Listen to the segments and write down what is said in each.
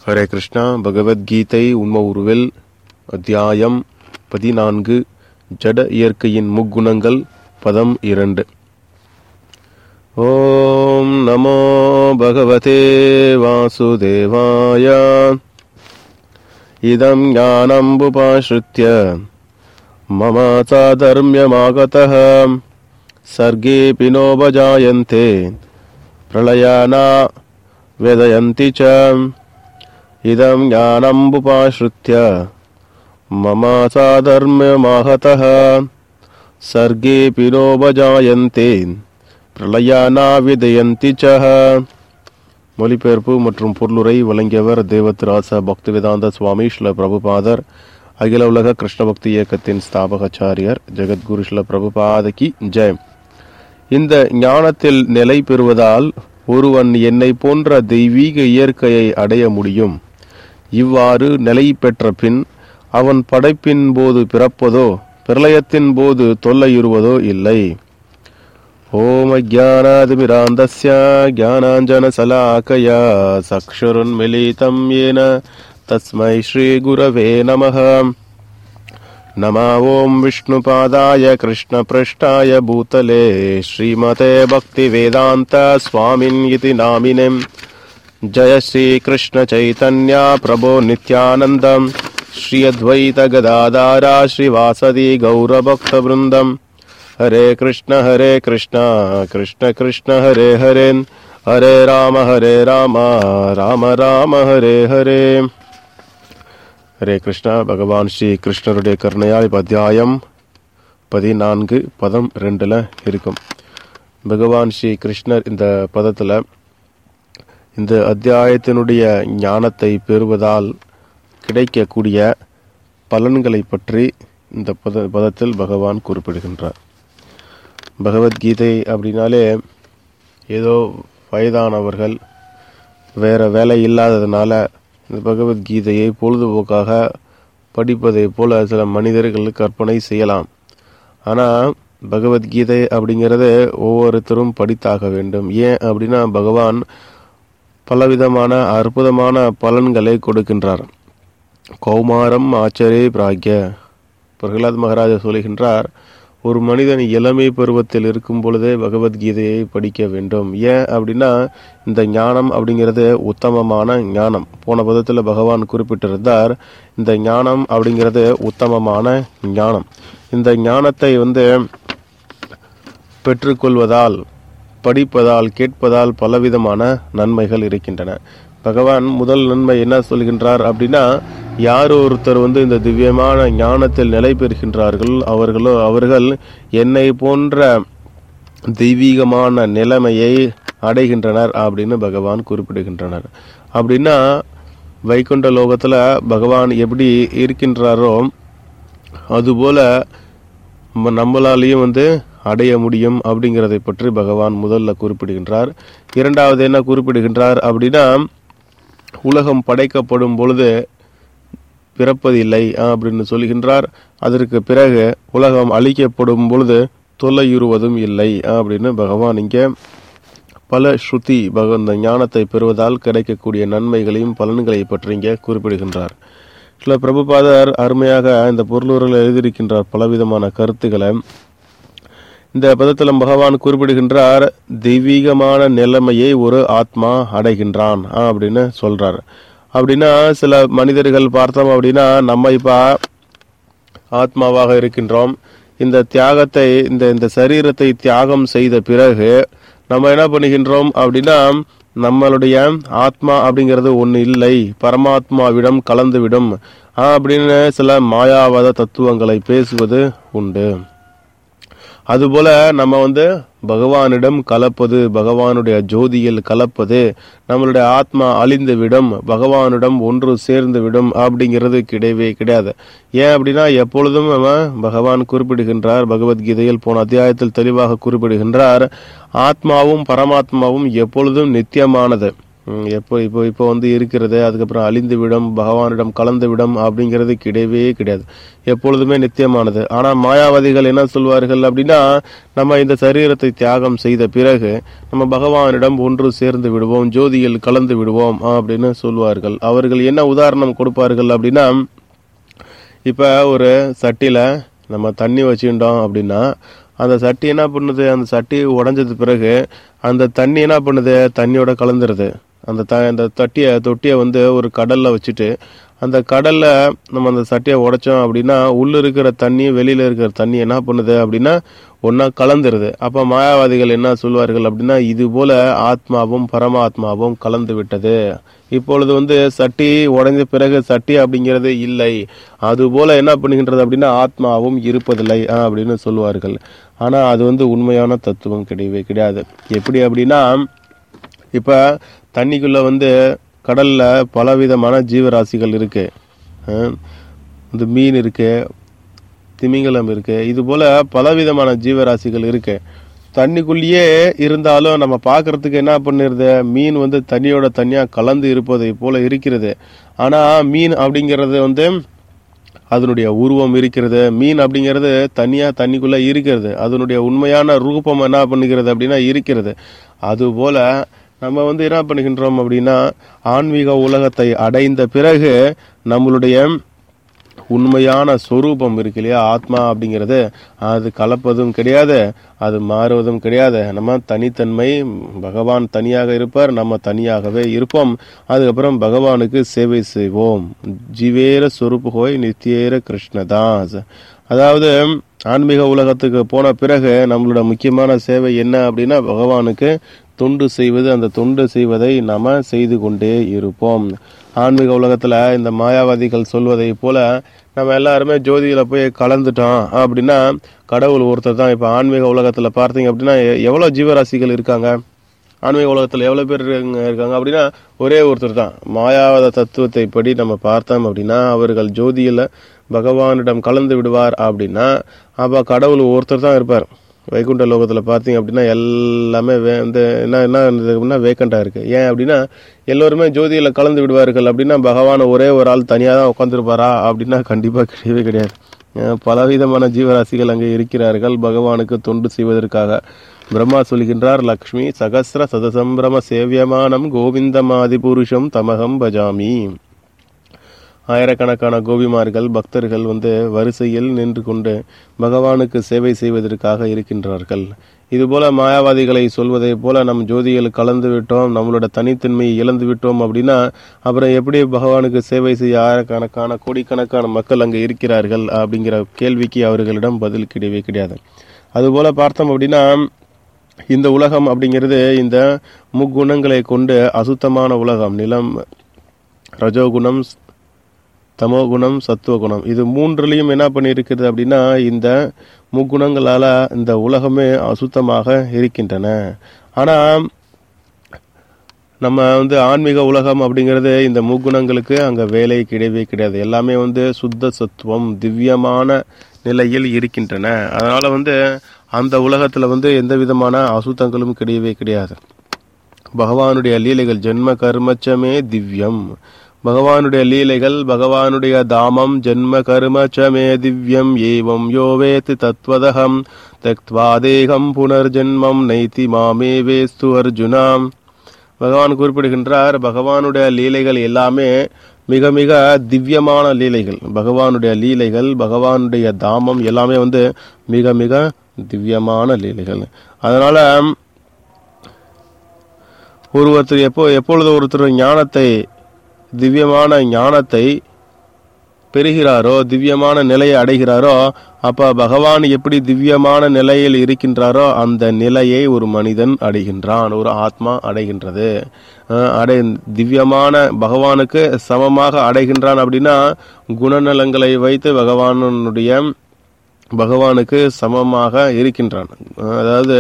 ஹரே கிருஷ்ணா பகவத்கீதை உண்ம உருவில் அத்தியாயம் பதினான்கு ஜட இயற்கையின் முக்குணங்கள் பதம் இரண்டு ஓம் நமோ பகவதே வாசுதேவாய இதம் ஞானம்புபாஸ்ருத்ய மம சாதர்மியமாகதः सर्गेऽपि नोपजायन्ते प्रलयाना वेदयन्ति च इदं ज्ञानम्बुपाश्रित्य मम साधर्म्यमाहतः सर्गेऽपि नोपजायन्ते பிரளயானா விதயந்தி சஹ மொழிபெயர்ப்பு மற்றும் பொருளுரை வழங்கியவர் தேவத்ராச பக்திவேதாந்த சுவாமி ஸ்ல பிரபுபாதர் அகில உலக கிருஷ்ண பக்தி இயக்கத்தின் ஸ்தாபகாச்சாரியர் ஜெகத்குரு ஸ்ல பிரபுபாதகி ஜெய் இந்த ஞானத்தில் நிலை பெறுவதால் ஒருவன் என்னை போன்ற தெய்வீக இயற்கையை அடைய முடியும் இவ்வாறு நிலை பெற்ற பின் அவன் படைப்பின் போது பிறப்பதோ பிரளயத்தின் போது தொல்லையுறுவதோ இல்லை ஓம் அஜானாதிமிராந்தஸ்ய ஜானாஞ்சனசலாக்கயா சக்ஷுருன்மிலிதம் येन तस्मै श्रीगुरवे नमः नमा ॐ विष्णुपादाय कृष्णपृष्ठाय भूतले श्रीमते भक्तिवेदान्त स्वामिन् इति नामिने जय श्रीकृष्णचैतन्या प्रभो नित्यानन्दम् श्री अद्वैतगदाधारा श्रीवासदि गौरभक्तवृन्दम् हरे कृष्ण हरे कृष्ण कृष्ण कृष्ण हरे हरे हरे राम हरे राम राम राम हरे हरे ஹரே கிருஷ்ணா பகவான் ஸ்ரீ கிருஷ்ணருடைய கருணையால் இப்ப அத்தியாயம் பதினான்கு பதம் ரெண்டுல இருக்கும் பகவான் ஸ்ரீ கிருஷ்ணர் இந்த பதத்துல இந்த அத்தியாயத்தினுடைய ஞானத்தை பெறுவதால் கிடைக்கக்கூடிய பலன்களை பற்றி இந்த பத பதத்தில் பகவான் குறிப்பிடுகின்றார் பகவத்கீதை அப்படின்னாலே ஏதோ வயதானவர்கள் வேற வேலை இல்லாததுனால இந்த பகவத்கீதையை பொழுதுபோக்காக படிப்பதை போல சில மனிதர்கள் கற்பனை செய்யலாம் ஆனால் பகவத்கீதை அப்படிங்கிறது ஒவ்வொருத்தரும் படித்தாக வேண்டும் ஏன் அப்படின்னா பகவான் பலவிதமான அற்புதமான பலன்களை கொடுக்கின்றார் கௌமாரம் ஆச்சரே பிராக்ய பிரகலாத் மகாராஜா சொல்லுகின்றார் ஒரு மனிதன் இளமை பருவத்தில் இருக்கும் பொழுதே பகவத்கீதையை படிக்க வேண்டும் ஏன் அப்படின்னா இந்த ஞானம் அப்படிங்கிறது உத்தமமான ஞானம் போன பதத்தில் பகவான் குறிப்பிட்டிருந்தார் இந்த ஞானம் அப்படிங்கிறது உத்தமமான ஞானம் இந்த ஞானத்தை வந்து பெற்றுக்கொள்வதால் படிப்பதால் கேட்பதால் பலவிதமான நன்மைகள் இருக்கின்றன பகவான் முதல் நன்மை என்ன சொல்கின்றார் அப்படின்னா யார் ஒருத்தர் வந்து இந்த திவ்யமான ஞானத்தில் நிலை பெறுகின்றார்கள் அவர்களோ அவர்கள் என்னை போன்ற தெய்வீகமான நிலைமையை அடைகின்றனர் அப்படின்னு பகவான் குறிப்பிடுகின்றனர் அப்படின்னா வைகுண்ட லோகத்துல பகவான் எப்படி இருக்கின்றாரோ அதுபோல நம்மளாலேயும் வந்து அடைய முடியும் அப்படிங்கிறதை பற்றி பகவான் முதல்ல குறிப்பிடுகின்றார் இரண்டாவது என்ன குறிப்பிடுகின்றார் அப்படின்னா உலகம் படைக்கப்படும் பொழுது பிறப்பதில்லை அப்படின்னு சொல்கின்றார் அதற்கு பிறகு உலகம் அழிக்கப்படும் பொழுது தொல்லையுறுவதும் இல்லை அப்படின்னு பகவான் இங்கே பல ஸ்ருதி இந்த ஞானத்தை பெறுவதால் கிடைக்கக்கூடிய நன்மைகளையும் பலன்களை பற்றி இங்கே குறிப்பிடுகின்றார் சில பிரபுபாதர் அருமையாக இந்த பொருளுரையில் எழுதியிருக்கின்றார் பலவிதமான கருத்துக்களை இந்த பதத்தில் பகவான் குறிப்பிடுகின்றார் தெய்வீகமான நிலைமையை ஒரு ஆத்மா அடைகின்றான் அப்படின்னு சொல்றார் அப்படின்னா சில மனிதர்கள் பார்த்தோம் அப்படின்னா நம்ம இப்ப ஆத்மாவாக இருக்கின்றோம் இந்த தியாகத்தை இந்த இந்த சரீரத்தை தியாகம் செய்த பிறகு நம்ம என்ன பண்ணுகின்றோம் அப்படின்னா நம்மளுடைய ஆத்மா அப்படிங்கிறது ஒன்று இல்லை பரமாத்மாவிடம் கலந்துவிடும் அப்படின்னு சில மாயாவாத தத்துவங்களை பேசுவது உண்டு அதுபோல நம்ம வந்து பகவானிடம் கலப்பது பகவானுடைய ஜோதியில் கலப்பது நம்மளுடைய ஆத்மா அழிந்து விடும் பகவானிடம் ஒன்று சேர்ந்து விடும் அப்படிங்கிறது கிடையவே கிடையாது ஏன் அப்படின்னா எப்பொழுதும் நம்ம பகவான் குறிப்பிடுகின்றார் பகவத்கீதையில் போன அத்தியாயத்தில் தெளிவாக குறிப்பிடுகின்றார் ஆத்மாவும் பரமாத்மாவும் எப்பொழுதும் நித்தியமானது ம், எப்போ இப்போ இப்போ வந்து இருக்கிறது அதுக்கப்புறம் அழிந்து விடும் பகவானிடம் கலந்து விடும் அப்படிங்கிறது கிடையவே கிடையாது எப்பொழுதுமே நித்தியமானது ஆனா மாயாவாதிகள் என்ன சொல்வார்கள் அப்படின்னா நம்ம இந்த சரீரத்தை தியாகம் செய்த பிறகு நம்ம பகவானிடம் ஒன்று சேர்ந்து விடுவோம் ஜோதியில் கலந்து விடுவோம் அப்படின்னு சொல்வார்கள் அவர்கள் என்ன உதாரணம் கொடுப்பார்கள் அப்படின்னா இப்போ ஒரு சட்டியில் நம்ம தண்ணி வச்சுட்டோம் அப்படின்னா அந்த சட்டி என்ன பண்ணுது அந்த சட்டி உடைஞ்சது பிறகு அந்த தண்ணி என்ன பண்ணுது தண்ணியோட கலந்துருது அந்த த அந்த தட்டியை தொட்டியை வந்து ஒரு கடல்ல வச்சுட்டு அந்த கடல்ல நம்ம அந்த சட்டியை உடைச்சோம் அப்படின்னா உள்ள இருக்கிற தண்ணி வெளியில இருக்கிற தண்ணி என்ன பண்ணுது அப்படின்னா ஒன்னா கலந்துருது அப்ப மாயாவாதிகள் என்ன சொல்வார்கள் அப்படின்னா இது போல ஆத்மாவும் பரமாத்மாவும் கலந்து விட்டது இப்பொழுது வந்து சட்டி உடைந்த பிறகு சட்டி அப்படிங்கிறது இல்லை அது போல என்ன பண்ணுகின்றது அப்படின்னா ஆத்மாவும் இருப்பதில்லை ஆஹ், அப்படின்னு சொல்லுவார்கள் ஆனா அது வந்து உண்மையான தத்துவம் கிடையவே கிடையாது எப்படி அப்படின்னா இப்ப தண்ணிக்குள்ள வந்து கடல்ல பலவிதமான ஜீவராசிகள் இருக்கு அஹ், இந்த மீன் இருக்கு திமிங்கலம் இருக்கு இது போல பலவிதமான ஜீவராசிகள் இருக்கு தண்ணிக்குள்ளேயே இருந்தாலும் நம்ம பார்க்கறதுக்கு என்ன பண்ணிருது மீன் வந்து தண்ணியோட தண்ணியா கலந்து இருப்பதை போல இருக்கிறது ஆனா மீன் அப்படிங்கிறது வந்து அதனுடைய உருவம் இருக்கிறது மீன் அப்படிங்கிறது தனியா தண்ணிக்குள்ள இருக்கிறது அதனுடைய உண்மையான ரூபம் என்ன பண்ணுகிறது அப்படின்னா இருக்கிறது அதுபோல நம்ம வந்து என்ன பண்ணுகின்றோம் அப்படின்னா ஆன்மீக உலகத்தை அடைந்த பிறகு நம்மளுடைய உண்மையான சொரூபம் இருக்கு இல்லையா ஆத்மா அப்படிங்கிறது அது கலப்பதும் கிடையாது அது மாறுவதும் கிடையாது நம்ம தனித்தன்மை பகவான் தனியாக இருப்பார் நம்ம தனியாகவே இருப்போம் அதுக்கப்புறம் பகவானுக்கு சேவை செய்வோம் ஜீவேர சொரூப ஹோய் நித்தியேர கிருஷ்ணதாஸ் அதாவது ஆன்மீக உலகத்துக்கு போன பிறகு நம்மளோட முக்கியமான சேவை என்ன அப்படின்னா பகவானுக்கு தொண்டு செய்வது அந்த தொண்டு செய்வதை நாம செய்து கொண்டே இருப்போம் ஆன்மீக உலகத்துல இந்த மாயாவாதிகள் சொல்வதை போல நம்ம எல்லாருமே ஜோதியில போய் கலந்துட்டோம் அப்படின்னா கடவுள் ஒருத்தர் தான் இப்ப ஆன்மீக உலகத்துல பார்த்தீங்க அப்படின்னா எ- எவ்வளவு ஜீவராசிகள் இருக்காங்க ஆன்மீக உலகத்துல எவ்வளவு பேர் இருக்காங்க இருக்காங்க அப்படின்னா ஒரே ஒருத்தர் தான் மாயாவத தத்துவத்தை படி நம்ம பார்த்தோம் அப்படின்னா அவர்கள் ஜோதியில பகவானிடம் கலந்து விடுவார் அப்படின்னா அப்ப கடவுள் ஒருத்தர் தான் இருப்பார் வைகுண்ட லோகத்துல பார்த்தீங்க அப்படின்னா எல்லாமே வே- வந்து என்ன என்ன இருந்தது அப்படின்னா வேக்கண்டா இருக்கு ஏன் அப்படின்னா எல்லோருமே ஜோதியில கலந்து விடுவார்கள் அப்படின்னா பகவான் ஒரே ஒரு ஆள் தனியா தான் உட்காந்துருப்பாரா அப்படின்னா கண்டிப்பா கிடையவே கிடையாது அஹ் பலவிதமான ஜீவராசிகள் அங்கே இருக்கிறார்கள் பகவானுக்கு தொண்டு செய்வதற்காக பிரம்மா சொல்கின்றார் லக்ஷ்மி சகசிர சதசம்பிரம சேவியமானம் கோவிந்தமாதி புருஷம் தமகம் பஜாமி ஆயிரக்கணக்கான கோபிமார்கள் பக்தர்கள் வந்து வரிசையில் நின்று கொண்டு பகவானுக்கு சேவை செய்வதற்காக இருக்கின்றார்கள் இதுபோல மாயாவாதிகளை சொல்வதை போல நம் ஜோதியில் கலந்து விட்டோம் நம்மளோட தனித்தன்மையை இழந்து விட்டோம் அப்படின்னா அப்புறம் எப்படி பகவானுக்கு சேவை செய்ய ஆயிரக்கணக்கான கோடிக்கணக்கான மக்கள் அங்கே இருக்கிறார்கள் அப்படிங்கிற கேள்விக்கு அவர்களிடம் பதில் கிடையவே கிடையாது அதுபோல பார்த்தோம் அப்படின்னா இந்த உலகம் அப்படிங்கிறது இந்த முக்குணங்களை கொண்டு அசுத்தமான உலகம் நிலம் ரஜோகுணம் தமோகுணம் சத்துவகுணம் இது மூன்றுலையும் என்ன பண்ணியிருக்கிறது அப்படின்னா இந்த முக்குணங்களால இந்த உலகமே அசுத்தமாக இருக்கின்றன ஆனா நம்ம வந்து ஆன்மீக உலகம் அப்படிங்கிறது இந்த முக்குணங்களுக்கு அங்க வேலை கிடையவே கிடையாது எல்லாமே வந்து சுத்த சத்துவம் திவ்யமான நிலையில் இருக்கின்றன அதனால வந்து அந்த உலகத்துல வந்து எந்த விதமான அசுத்தங்களும் கிடையவே கிடையாது பகவானுடைய லீலைகள் ஜென்ம கர்மச்சமே திவ்யம் பகவானுடைய லீலைகள் பகவானுடைய தாமம் ஜென்ம கர்மச்சமே திவ்யம் ஏவம் யோவேத் தத்வதகம் தக்த்வா தேகம் புனர்ஜென்மம் நைதி மாமே வேஸ்து அர்ஜுனாம் பகவான் குறிப்பிடுகின்றார் பகவானுடைய லீலைகள் எல்லாமே மிக மிக திவ்யமான லீலைகள் பகவானுடைய லீலைகள் பகவானுடைய தாமம் எல்லாமே வந்து மிக மிக திவ்யமான லீலைகள் அதனால ஒருவர்த்தர் எப்போ எப்பொழுது ஒருத்தர் ஞானத்தை திவ்யமான ஞானத்தை பெறுகிறாரோ திவ்யமான நிலையை அடைகிறாரோ அப்ப பகவான் எப்படி திவ்யமான நிலையில் இருக்கின்றாரோ அந்த நிலையை ஒரு மனிதன் அடைகின்றான் ஒரு ஆத்மா அடைகின்றது அஹ் அடை திவ்யமான பகவானுக்கு சமமாக அடைகின்றான் அப்படின்னா குணநலங்களை வைத்து பகவானுடைய பகவானுக்கு சமமாக இருக்கின்றான் அஹ் அதாவது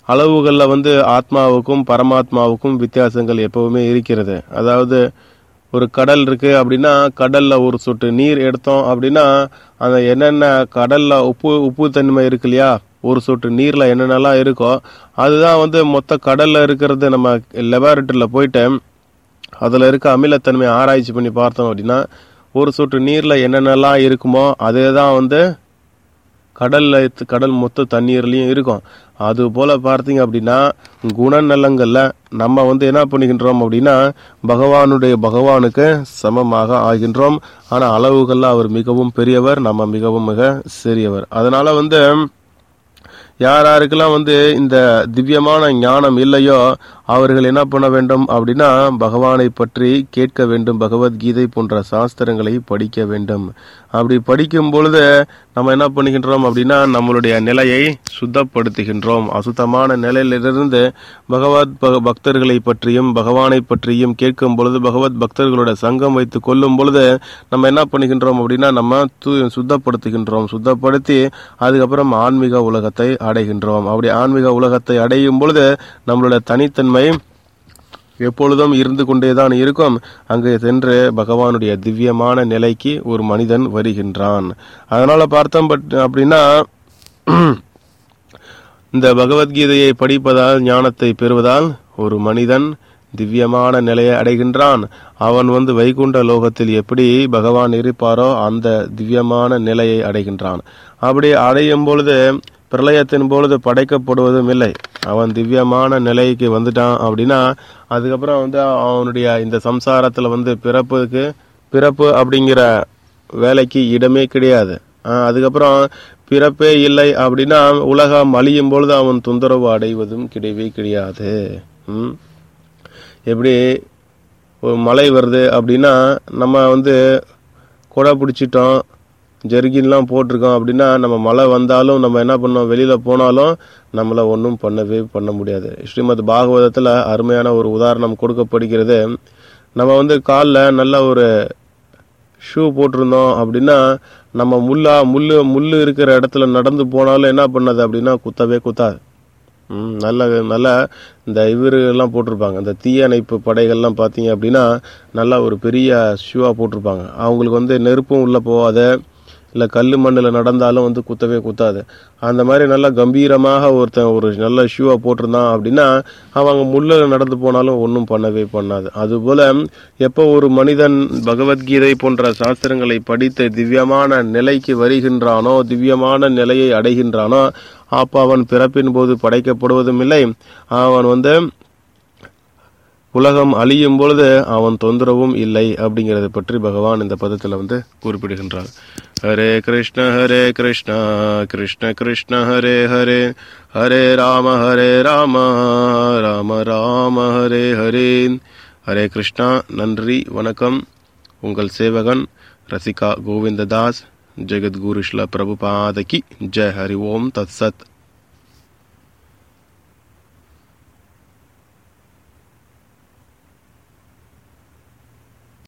அளவுகளில் வந்து ஆத்மாவுக்கும் பரமாத்மாவுக்கும் வித்தியாசங்கள் எப்பவுமே இருக்கிறது அதாவது ஒரு கடல் இருக்கு அப்படின்னா கடல்ல ஒரு சொட்டு நீர் எடுத்தோம் அப்படின்னா அந்த என்னென்ன கடல்ல உப்பு உப்பு தன்மை இருக்கு இல்லையா ஒரு சொட்டு நீர்ல என்னென்னலாம் இருக்கோ அதுதான் வந்து மொத்த கடல்ல இருக்கிறது நம்ம லெபார்ட்டரியில் போயிட்டு அதில் இருக்க அமிலத்தன்மை ஆராய்ச்சி பண்ணி பார்த்தோம் அப்படின்னா ஒரு சொட்டு நீரில் என்னென்னலாம் இருக்குமோ அதே தான் வந்து கடல்ல இத்து- கடல் மொத்த தண்ணீர்லயும் இருக்கும் அது போல பார்த்தீங்க அப்படின்னா குணநலங்கள்ல நம்ம வந்து என்ன பண்ணிக்கின்றோம் அப்படின்னா பகவானுடைய பகவானுக்கு சமமாக ஆகின்றோம் ஆனா அளவுகள்ல அவர் மிகவும் பெரியவர் நம்ம மிகவும் மிக சிறியவர் அதனால வந்து யார் யாருக்கெல்லாம் வந்து இந்த திவ்யமான ஞானம் இல்லையோ அவர்கள் என்ன பண்ண வேண்டும் அப்படின்னா பகவானை பற்றி கேட்க வேண்டும் பகவத்கீதை போன்ற சாஸ்திரங்களை படிக்க வேண்டும் அப்படி படிக்கும் பொழுது நம்ம என்ன பண்ணுகின்றோம் அப்படின்னா நம்மளுடைய நிலையை சுத்தப்படுத்துகின்றோம் அசுத்தமான நிலையிலிருந்து பகவத் பக- பக்தர்களை பற்றியும் பகவானை பற்றியும் கேட்கும் பொழுது பகவத் பக்தர்களோட சங்கம் வைத்து கொள்ளும் பொழுது நம்ம என்ன பண்ணுகின்றோம் அப்படின்னா நம்ம து- சுத்தப்படுத்துகின்றோம் சுத்தப்படுத்தி அதுக்கப்புறம் ஆன்மீக உலகத்தை அடைகின்றோம் அப்படி ஆன்மீக உலகத்தை அடையும் பொழுது நம்மளோட தனித்தன்மை எப்பொழுதும் இருந்து கொண்டேதான் இருக்கும் அங்கே சென்று பகவானுடைய திவ்யமான நிலைக்கு ஒரு மனிதன் வருகின்றான் அதனால பார்த்தோம் பட் அப்படின்னா இந்த பகவத்கீதையை படிப்பதால் ஞானத்தை பெறுவதால் ஒரு மனிதன் திவ்யமான நிலையை அடைகின்றான் அவன் வந்து வைகுண்ட லோகத்தில் எப்படி பகவான் இருப்பாரோ அந்த திவ்யமான நிலையை அடைகின்றான் அப்படி அடையும் பொழுது பிரளயத்தின் பொழுது படைக்கப்படுவதும் இல்லை அவன் திவ்யமான நிலைக்கு வந்துட்டான் அப்படின்னா அதுக்கப்புறம் வந்து அவனுடைய இந்த சம்சாரத்துல வந்து பிறப்புக்கு பிறப்பு அப்படிங்கிற வேலைக்கு இடமே கிடையாது ஆஹ் அதுக்கப்புறம் பிறப்பே இல்லை அப்படின்னா உலகம் அழியும் பொழுது அவன் தொந்தரவு அடைவதும் கிடையவே கிடையாது ம் எப்படி ஒரு மழை வருது அப்படின்னா நம்ம வந்து குடை பிடிச்சிட்டோம் ஜெர்கின்லாம் போட்டிருக்கோம் அப்படின்னா நம்ம மழை வந்தாலும் நம்ம என்ன பண்ணோம் வெளியில் போனாலும் நம்மளை ஒன்றும் பண்ணவே பண்ண முடியாது ஸ்ரீமத் பாகவதத்தில் அருமையான ஒரு உதாரணம் கொடுக்கப்படுகிறது நம்ம வந்து காலில் நல்ல ஒரு ஷூ போட்டிருந்தோம் அப்படின்னா நம்ம முள்ளா முள்ளு முள்ளு இருக்கிற இடத்துல நடந்து போனாலும் என்ன பண்ணது அப்படின்னா குத்தவே குத்தாது ம், நல்ல நல்ல இந்த இவரு எல்லாம் போட்டிருப்பாங்க இந்த தீயணைப்பு படைகள்லாம் பார்த்தீங்க அப்படின்னா நல்லா ஒரு பெரிய ஷூவா போட்டிருப்பாங்க அவங்களுக்கு வந்து நெருப்பும் உள்ள போகாத இல்லை கல் மண்ணில் நடந்தாலும் வந்து குத்தவே குத்தாது அந்த மாதிரி நல்லா கம்பீரமாக ஒருத்தன் ஒரு நல்ல ஷூவை போட்டிருந்தான் அப்படின்னா அவங்க முள்ளில் நடந்து போனாலும் ஒன்றும் பண்ணவே பண்ணாது அதுபோல எப்போ ஒரு மனிதன் பகவத்கீதை போன்ற சாஸ்திரங்களை படித்து திவ்யமான நிலைக்கு வருகின்றானோ திவ்யமான நிலையை அடைகின்றானோ அப்போ அவன் பிறப்பின் போது படைக்கப்படுவதும் இல்லை அவன் வந்து உலகம் அழியும் பொழுது அவன் தொந்தரவும் இல்லை அப்படிங்கறத பற்றி பகவான் இந்த பதத்துல வந்து குறிப்பிடுகின்றார் ஹரே கிருஷ்ண ஹரே கிருஷ்ண கிருஷ்ண கிருஷ்ண ஹரே ஹரே ஹரே ராம ஹரே ராம ராம ராம ஹரே ஹரே ஹரே கிருஷ்ணா நன்றி வணக்கம் உங்கள் சேவகன் ரசிகா கோவிந்ததாஸ் ஜெகத்குரு ஸ்ல பிரபுபாதகி ஜெய் ஹரி ஓம் தத் சத்